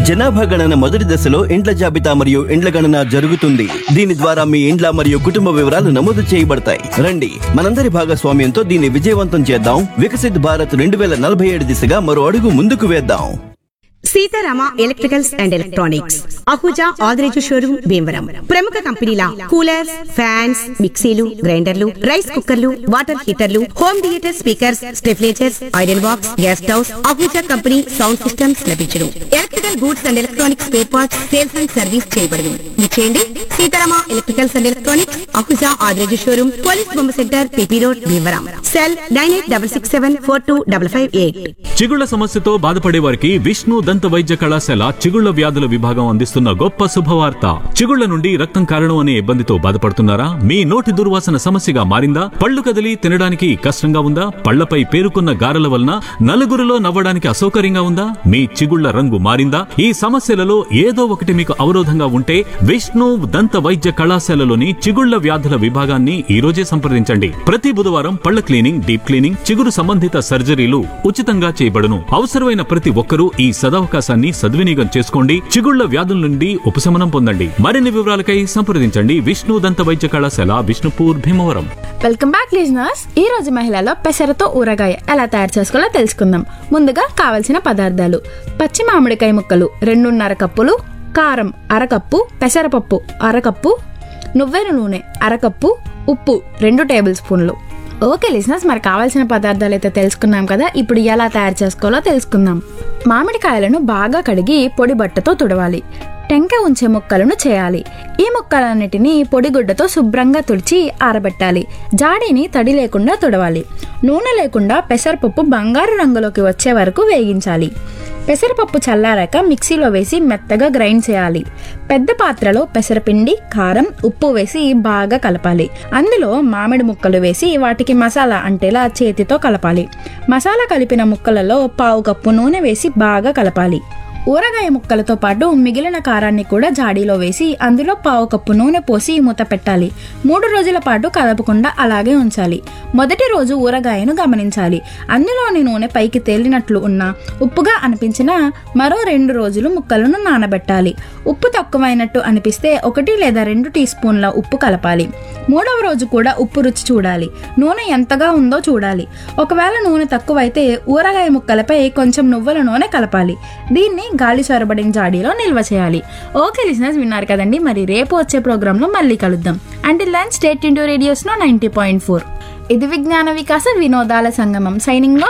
జనాభా గణన మొదటి దశలో ఇండ్ల జాబితా మరియు ఇండ్ల గణన జరుగుతుంది దీని ద్వారా మీ ఇండ్ల మరియు కుటుంబ వివరాలు నమోదు చేయబడతాయి రండి మనందరి భాగస్వామ్యంతో దీన్ని విజయవంతం చేద్దాం వికసిత్ భారత్ రెండు వేల నలభై ఏడు దిశగా మరో అడుగు ముందుకు వేద్దాం Seetharama electricals and electronics Ahuja Adireju showroom Bhimavaram ప్రముఖ కంపెనీల కూలర్స్ ఫ్యాన్స్ మిక్సీలు గ్రైండర్లు రైస్ కుక్కర్లు వాటర్ హీటర్లు హోమ్ థియేటర్ స్పీకర్స్ స్టెఫ్లేచర్స్ iron box gas stoves Ahuja company sound systems లభించును electrical goods and electronics spare parts sales and service చేయబడును ఇచ్చేయండి Seetharama electricals and electronics Ahuja Adireju showroom police బొమ్మ centre PP road Bhimavaram cell nine eight double six seven four two double five eight చిగుళ్ల సమస్యతో బాధపడే వారికి విష్ణు దంత వైద్య కళాశాల చిగుళ్ల వ్యాధుల విభాగం అందిస్తున్న గొప్ప శుభవార్త చిగుళ్ల నుండి రక్తం కారణం అనే ఇబ్బందితో బాధపడుతున్నారా మీ నోటి దుర్వాసన సమస్యగా మారిందా పళ్ళు కదిలి తినడానికి కష్టంగా ఉందా పళ్లపై పేరుకున్న గారెల వలన నలుగురిలో నవ్వడానికి అసౌకర్యంగా ఉందా మీ చిగుళ్ల రంగు మారిందా ఈ సమస్యలలో ఏదో ఒకటి మీకు అవరోధంగా ఉంటే విష్ణు దంత వైద్య కళాశాలలోని చిగుళ్ల వ్యాధుల విభాగాన్ని ఈ రోజే సంప్రదించండి ప్రతి బుధవారం పళ్ల క్లీనింగ్ డీప్ క్లీనింగ్ చిగురు సంబంధిత సర్జరీలు ఉచితంగా చేయబడును అవసరమైన ప్రతి ఒక్కరూ ఈ సదవకాశాన్ని సద్వినియోగం చేసుకోండి చిగుళ్ల వ్యాధుల నుండి ఉపశమనం పొందండి మరిన్ని వివరాలకై సంప్రదించండి విష్ణు దంత వైద్య కళాశాల Vishnupur Bhimavaram welcome back listeners ఈ రోజు మహిళలో పెసరతో ఊరగాయ ఎలా తయారు చేసుకోవాలో తెలుసుకుందాం ముందుగా కావలసిన పదార్థాలు పచ్చి మామిడికాయ ముక్కలు రెండున్నర కప్పులు కారం అరకప్పు పెసరపప్పు అరకప్పు నువ్వెల నూనె అరకప్పు ఉప్పు రెండు టేబుల్ స్పూన్లు ఓకే లిసినర్స్ మరి కావాల్సిన పదార్థాలు అయితే తెలుసుకున్నాం కదా ఇప్పుడు ఎలా తయారు చేసుకోవాలో తెలుసుకుందాం మామిడికాయలను బాగా కడిగి పొడి బట్టతో తుడవాలి టెంక ఉంచే ముక్కలను చేయాలి ఈ ముక్కలన్నిటినీ పొడిగుడ్డతో శుభ్రంగా తుడిచి ఆరబెట్టాలి జాడీని తడి లేకుండా తుడవాలి నూనె లేకుండా పెసరపప్పు బంగారు రంగులోకి వచ్చే వరకు వేగించాలి పెసరపప్పు చల్లారాక మిక్సీలో వేసి మెత్తగా గ్రైండ్ చేయాలి పెద్ద పాత్రలో పెసరపిండి కారం ఉప్పు వేసి బాగా కలపాలి అందులో మామిడి ముక్కలు వేసి వాటికి మసాలా అంటేలా చేతితో కలపాలి మసాలా కలిపిన ముక్కలలో పావు కప్పు నూనె వేసి బాగా కలపాలి ఊరగాయ ముక్కలతో పాటు మిగిలిన కారాన్ని కూడా జాడీలో వేసి అందులో పావు కప్పు నూనె పోసి మూత పెట్టాలి మూడు రోజుల పాటు కదపకుండా అలాగే ఉంచాలి మొదటి రోజు ఊరగాయను గమనించాలి అందులోని నూనె పైకి తేలినట్లు ఉన్నా ఉప్పుగా అనిపించినా మరో రెండు రోజులు ముక్కలను నానబెట్టాలి ఉప్పు తక్కువైనట్టు అనిపిస్తే ఒకటి లేదా రెండు టీ స్పూన్ల ఉప్పు కలపాలి మూడవ రోజు కూడా ఉప్పు రుచి చూడాలి నూనె ఎంతగా ఉందో చూడాలి ఒకవేళ నూనె తక్కువైతే ఊరగాయ ముక్కలపై కొంచెం నువ్వుల నూనె కలపాలి దీన్ని గాలి చొరబడిన జాడీలో నిల్వ చేయాలి ఓకే లిసినర్స్ విన్నారు కదండి మరి రేపు వచ్చే ప్రోగ్రాంలో మళ్ళీ కలుద్దాం అండ్ లంచ్ స్టేట్ ఇంటూ రేడియోస్లో నైంటీ పాయింట్ ఫోర్ ఇది విజ్ఞాన వికాస వినోదాల సంగమం సైనింగ్